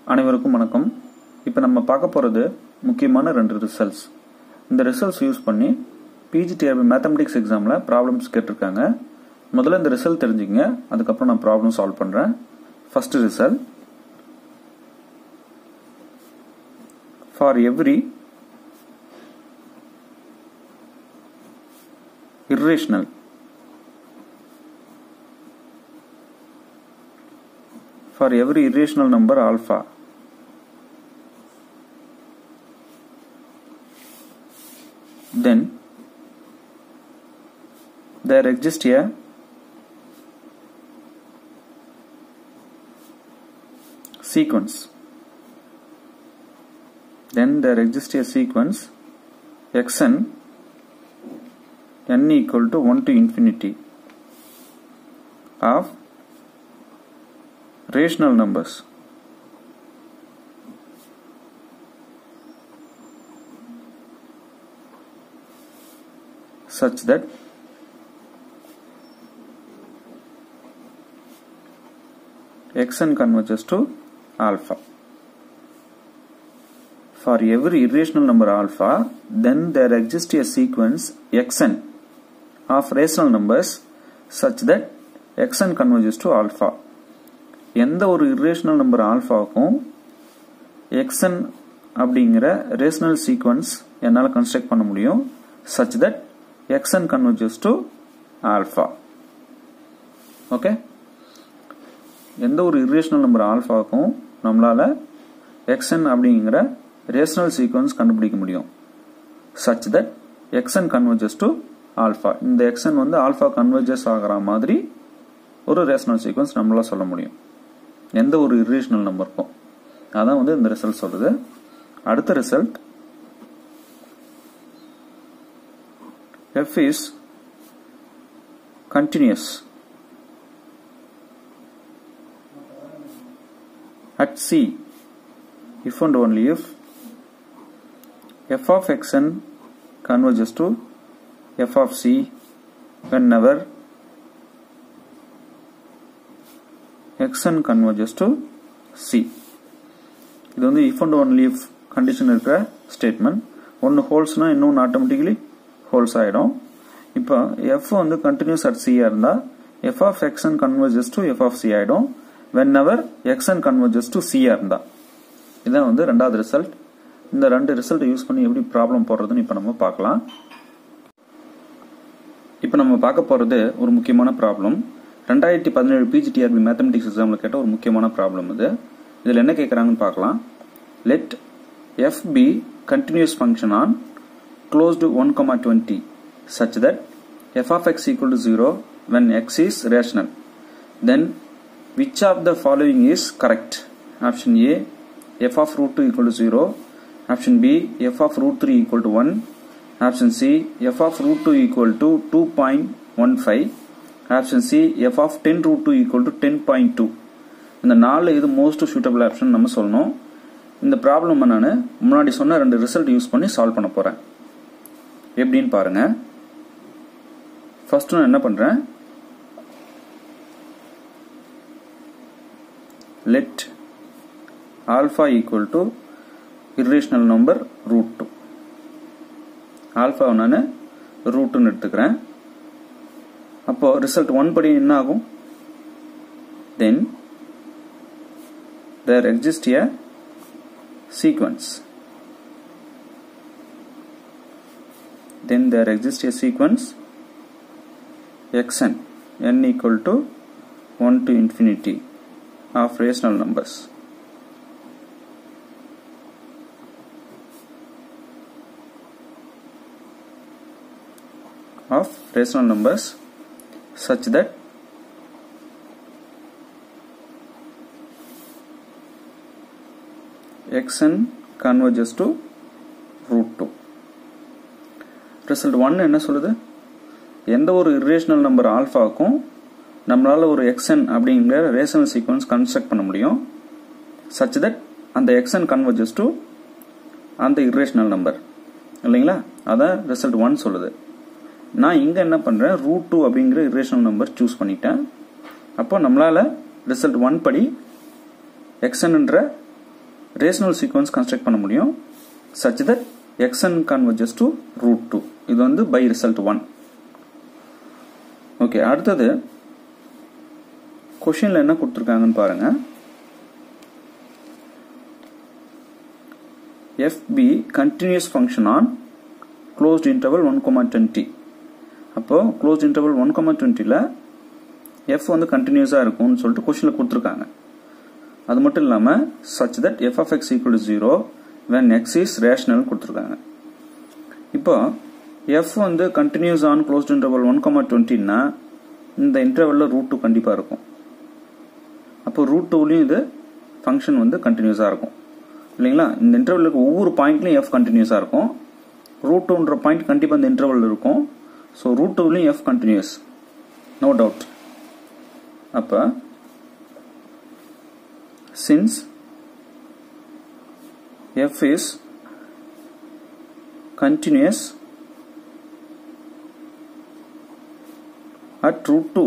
அனைவருக்கும் வணக்கம் இப்போ நம்ம பார்க்க போகிறது முக்கியமான ரெண்டு ரிசல்ட்ஸ் இந்த ரிசல்ட்ஸ் யூஸ் பண்ணி பிஜிடிஆர்பி மேத்தமெட்டிக்ஸ் எக்ஸாமில் ப்ராப்ளம்ஸ் கேட்டிருக்காங்க முதல்ல இந்த ரிசல்ட் தெரிஞ்சுக்கங்க அதுக்கப்புறம் நான் ப்ராப்ளம் சால்வ் பண்ணுறேன் first result for every irrational for every irrational number alpha then there exists a sequence then there exists a sequence xn n equal to 1 to infinity of rational numbers such that xn converges to alpha for every irrational number alpha then there exists a sequence xn of rational numbers such that xn converges to alpha எந்த ஒரு irrational number ஆல்ஃபாவுக்கும் xn அப்படிங்கிற rational sequence என்னால் construct பண்ண முடியும் such that xn converges to alpha okay எந்த ஒரு irrational number ஆல்ஃபாவுக்கும் நம்மளால xn அப்படிங்கிற ரேஷனல் சீக்வன்ஸ் கண்டுபிடிக்க முடியும் such that xn converges to alpha இந்த எக்ஸன் வந்து ஆல்ஃபா கன்வர்ஜஸ் ஆகிற மாதிரி ஒரு ரேஷனல் சீக்வன்ஸ் நம்மளால சொல்ல முடியும் எந்த ஒரு இர்ரேஷனல் நம்பருக்கும் அதான் வந்து இந்த ரிசல்ட் சொல்லுது அடுத்த result f is continuous at C if and only if f of xn converges to f of c whenever xn converges to c இது வந்து if and only if condition இருக்கிற ஸ்டேட்மெண்ட் ஒன்று ஹோல்ஸ்னா இன்னொன்று ஆட்டோமேட்டிக்கலி ஹோல்ஸ் ஆகிடும் இப்போ f வந்து continuous at சியாக இருந்தால் f of x n converges to f of c ஆகிடும் whenever x n converges to சியாக இருந்தால் இதான் வந்து ரெண்டாவது ரிசல்ட் இந்த ரெண்டு ரிசல்ட் யூஸ் பண்ணி எப்படி ப்ராப்ளம் போடுறதுன்னு இப்போ நம்ம பார்க்கலாம் இப்போ நம்ம பார்க்க போகிறது ஒரு முக்கியமான ப்ராப்ளம் ரெண்டாயிரத்தி பதினேழு பிஜிடிஆர்பி மேத்தமெட்டிக்ஸ் எக்ஸாமில் கேட்ட ஒரு முக்கியமான ப்ராப்ளம் இது இதில் என்ன கேட்குறாங்கன்னு பார்க்கலாம் let f be continuous function on closed one comma twenty such that f of x equal to zero when x is rational then which of the following is correct option A f of root two equal to zero option B f of root three equal to one option C f of root two equal to two point one five option C f of ten root two equal to ten point two இந்த நாலு இது most suitable option நம்ம சொல்லணும் இந்த problem நான் முன்னாடி சொன்ன ரெண்டு ரிசல்ட் யூஸ் பண்ணி சால்வ் பண்ண போகிறேன் எப்படின்னு பாருங்க ஃபர்ஸ்ட் நான் என்ன பண்ணுறேன் let alpha equal to irrational number root two ஆல்ஃபாவை நான் ரூட்டுன்னு எடுத்துக்கிறேன் அப்போ ரிசல்ட் ஒன் படி என்ன ஆகும் then there exist a sequence then there exists a sequence xn n equal to 1 to infinity of rational numbers of rational numbers such that xn converges to root 2 result one என்ன சொல்லுது எந்த ஒரு irrational number ஆல்ஃபாவுக்கும் நம்மளால ஒரு எக்ஸன் அப்படிங்கிற rational sequence construct பண்ண முடியும் such that அந்த எக்ஸன் கன்வர்ஜஸ் டு அந்த இர்ரேஷனல் நம்பர் இல்லைங்களா அதான் ரிசல்ட் ஒன் சொல்லுது நான் இங்கே என்ன பண்ணுறேன் ரூட் டூ அப்படிங்கிற இரேஷனல் நம்பர் சூஸ் பண்ணிட்டேன் அப்போ நம்மளால் ரிசல்ட் ஒன் படி எக்ஸன்ன்ற ரேஷனல் சீக்வன்ஸ் கன்ஸ்ட்ரக்ட் பண்ண முடியும் such that x n converges to root two இது வந்து பை ரிசல்ட் ஒன் ஓகே அடுத்தது கொஷின்ல என்ன கொடுத்துருக்காங்கன்னு பாருங்க f be continuous function on closed interval one comma twenty அப்போ க்ளோஸ்ட் இன்டர்வல் ஒன் கொமா டுவெண்ட்டியில் எஃப் வந்து கண்டினியூஸாக இருக்கும்னு சொல்லிட்டு கொஷினில் கொடுத்துருக்காங்க அது மட்டும் இல்லாமல் such that f of x equal to zero when x is rational கொடுத்துருக்காங்க இப்போ எஃப் வந்து continuous on closed interval one comma டுவெண்ட்டின்னா இந்த இன்டர்வலில் ரூட் டூ கண்டிப்பாக இருக்கும் அப்போ ரூட் டூலையும் இது ஃபங்க்ஷன் வந்து கண்டினியூஸாக இருக்கும் இல்லைங்களா இந்த இன்டர்வலுக்கு ஒவ்வொரு பாயிண்ட்லையும் எஃப் கண்டினியூஸாக இருக்கும் ரூட் டூன்ற பாயிண்ட் கண்டிப்பாக இந்த இன்டர்வல் இருக்கும் ஸோ ரூட் டூலையும் எஃப் கண்டினியூஸ் நோ டவுட் அப்போ since f is continuous at root 2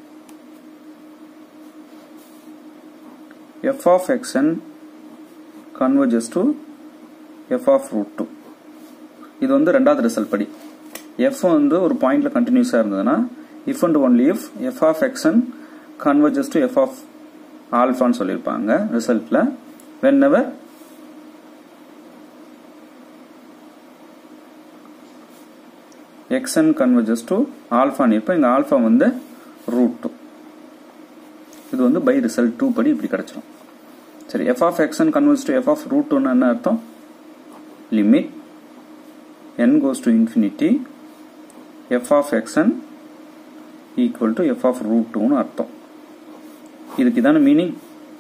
f of xn converges to f of root 2 இது வந்து ரெண்டாவது ரிசல்ட் படி f வந்து ஒரு பாயிண்ட்ல கண்டினியூஸா இருந்ததுன்னா if and only if f of x n converges to f of ஆல்ஃபான்னு சொல்லியிருப்பாங்க ரிசல்ட்ல whenever xn converges to alpha இருப்போம் இங்க ஆல்பா வந்து ரூட் டூ இது வந்து பை ரிசல்ட் டூ படி இப்படி கிடைச்சிடும் சரி f of x n converges to f of root டூன்னு என்ன அர்த்தம் limit n goes to infinity f of x n equal to f of root டூன்னு அர்த்தம் இதுக்கு இதான மீனிங்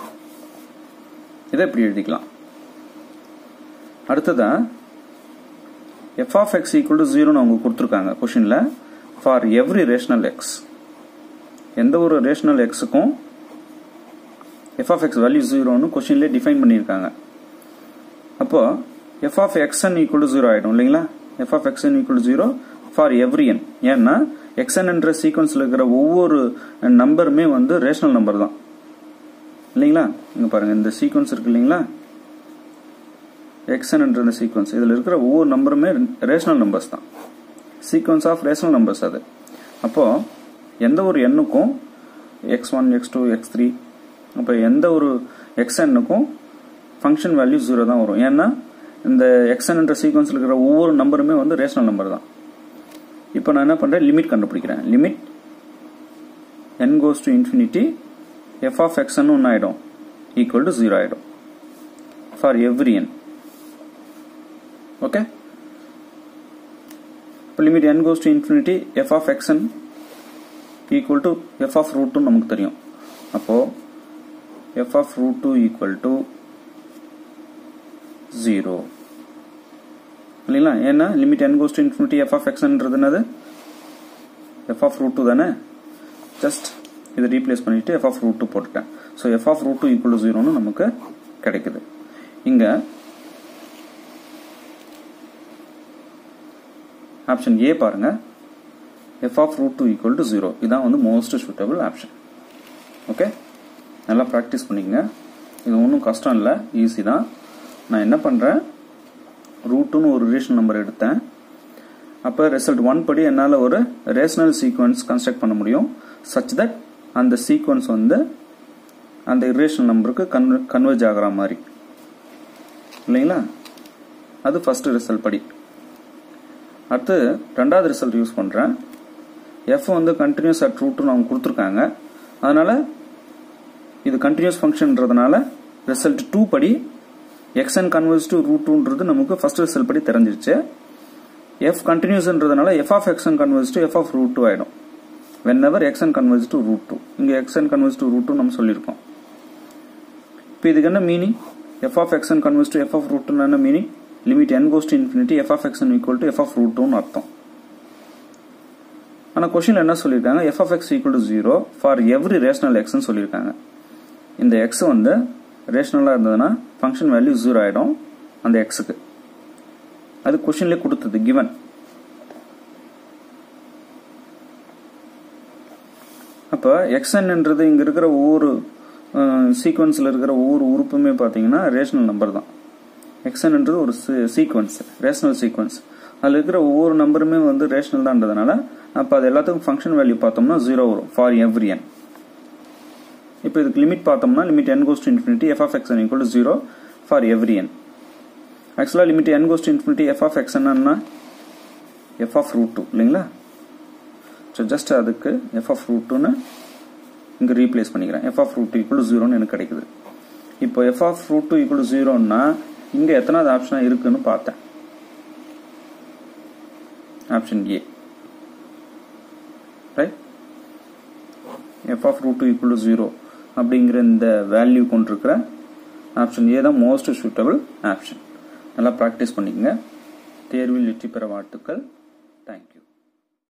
இதை இப்படி எழுதிக்கலாம் அடுத்ததா f of x equal to 0 அவங்க கொடுத்துருக்காங்க கொஷின்ல ஃபார் எவ்ரி ரேஷனல் எக்ஸ் எந்த ஒரு ரேஷனல் எக்ஸுக்கும் எஃப் ஆஃப் எக்ஸ் வேல்யூ ஜீரோன்னு கொஷின்லேயே டிஃபைன் பண்ணியிருக்காங்க அப்போ f of x n equal to zero ஆகிடும் இல்லைங்களா f of x n equal to zero for every n ஏன்னா எக்ஸ்என் என்ற சீக்வன்ஸில் இருக்கிற ஒவ்வொரு நம்பருமே வந்து ரேஷனல் நம்பர் தான் இல்லைங்களா இங்கே பாருங்க இந்த சீக்வன்ஸ் இருக்கு இல்லைங்களா எக்ஸ்என் என்ற இந்த சீக்வன்ஸ் இதில் இருக்கிற ஒவ்வொரு நம்பருமே ரேஷனல் நம்பர்ஸ் தான் சீக்வன்ஸ் ஆஃப் ரேஷனல் நம்பர்ஸ் அது அப்போது எந்த ஒரு எண்ணுக்கும் x one x two x three அப்போ எந்த ஒரு எக்ஸ்என்னுக்கும் ஃபங்க்ஷன் வேல்யூ ஜீரோ தான் வரும் ஏன்னா இந்த எக்ஸ்என் என்ற சீக்வன்ஸில் இருக்கிற ஒவ்வொரு நம்பருமே வந்து ரேஷனல் நம்பர் தான் இப்போ நான் என்ன பண்ணுறேன் லிமிட் கண்டுபிடிக்கிறேன் limit n goes to infinity f of எக்ஸ்என்னு ஒன்று ஆகிடும் ஈக்குவல் டு ஜீரோ ஆகிடும் ஃபார் எவ்ரி என் okay இப்போ limit n goes to infinity f of xn equal to f of root 2 நமக்கு தெரியும் அப்போ f of root 2 equal to 0 இல்லைங்களா ஏன்னா லிமிட் n goes to infinity f of xன்றது என்னது f of root 2 தானே ஜஸ்ட் இதை ரீப்ளேஸ் பண்ணிட்டு f of root 2 போட்டுட்டேன் so f of root 2 equal to 0ன்னு நமக்கு கிடைக்குது இங்கே ஆப்ஷன் ஏ பாருங்க f of root two equal to zero இதான் வந்து மோஸ்ட் சூட்டபிள் ஆப்ஷன் ஓகே நல்லா ப்ராக்டிஸ் பண்ணிக்கங்க இது ஒன்றும் கஷ்டம் இல்லை ஈஸி தான் நான் என்ன பண்ணுறேன் ரூட்டுன்னு ஒரு ரிலேஷன் நம்பர் எடுத்தேன் அப்போ ரிசல்ட் ஒன் படி என்னால் ஒரு ரேஷனல் சீக்வன்ஸ் கன்ஸ்ட்ரக்ட் பண்ண முடியும் சச் தட் அந்த சீக்வன்ஸ் வந்து அந்த இரேஷனல் நம்பருக்கு கன் கன்வெர்ஜ் ஆகிற மாதிரி இல்லைங்களா அது ஃபர்ஸ்ட் ரிசல்ட் படி அடுத்து ரெண்டாவது ரிசல்ட் யூஸ் பண்ணுறேன் எஃப் வந்து கண்டினியூஸ் அட் ரூட்னு அவங்க கொடுத்துருக்காங்க அதனால் இது கண்டினியூஸ் ஃபங்க்ஷன்றதுனால ரிசல்ட் டூ படி எக்ஸ்என் கன்வர்ஸ் டு ரூட் டூன்றது நமக்கு ஃபர்ஸ்ட் ரிசல்ட் படி தெரிஞ்சிருச்சு எஃப் கண்டினியூஸ்ன்றதுனால f of x n converges to f of root two ஆகிடும் whenever x n converges to root two இங்கே x n converges to root two நம்ம சொல்லியிருக்கோம் இப்போ இதுக்கு என்ன meaning f of x n converges to f of root டூன்னு என்ன meaning limit n goes to infinity f of x equal to f of root 2 அர்த்தம் ஆனால் கொஷினில் என்ன சொல்லியிருக்காங்க f of x equal to zero for every rational எக்ஸ்னு சொல்லியிருக்காங்க இந்த எக்ஸ் வந்து ரேஷனலாக இருந்ததுன்னா ஃபங்க்ஷன் வேல்யூ ஜீரோ ஆகிடும் அந்த எக்ஸுக்கு அது கொஷின்லேயே கொடுத்தது கிவன் அப்போ எக்ஸ்என்ன்றது இங்கே இருக்கிற ஒவ்வொரு சீக்வன்ஸில் இருக்கிற ஒவ்வொரு உறுப்புமே பார்த்தீங்கன்னா ரேஷனல் நம்பர் தான் எக்ஸன்ன்றது ஒரு சீக்வன்ஸ் ரேஷனல் சீக்வன்ஸ் அதில் இருக்கிற ஒவ்வொரு நம்பருமே வந்து ரேஷனல் தான்றதுனால அப்போ அது எல்லாத்துக்கும் ஃபங்க்ஷன் வேல்யூ பார்த்தோம்னா ஜீரோ வரும் ஃபார் எவ்ரி என் இப்போ இதுக்கு லிமிட் பார்த்தோம்னா limit n goes to infinity f of x equal to zero for every n ஆக்சுவலாக limit n goes to infinity f of x என்னன்னா எஃப் ஆஃப் ரூட் டூ இல்லைங்களா so just அதுக்கு f of root டூன்னு இங்கே replace பண்ணிக்கிறேன் F of root equal ஜீரோன்னு எனக்கு கிடைக்குது இப்போ f of root two equal ஜீரோன்னா இங்கே எத்தனாவது ஆப்ஷனாக இருக்குன்னு பார்த்தேன் option A right f of root two equal to zero அப்படிங்கிற இந்த வேல்யூ கொண்டிருக்கிற ஆப்ஷன் ஏ தான் மோஸ்ட் சூட்டபிள் ஆப்ஷன் நல்லா ப்ராக்டிஸ் பண்ணிக்கங்க தேர்வில் வெற்றி பெற வாழ்த்துக்கள் தேங்க்யூ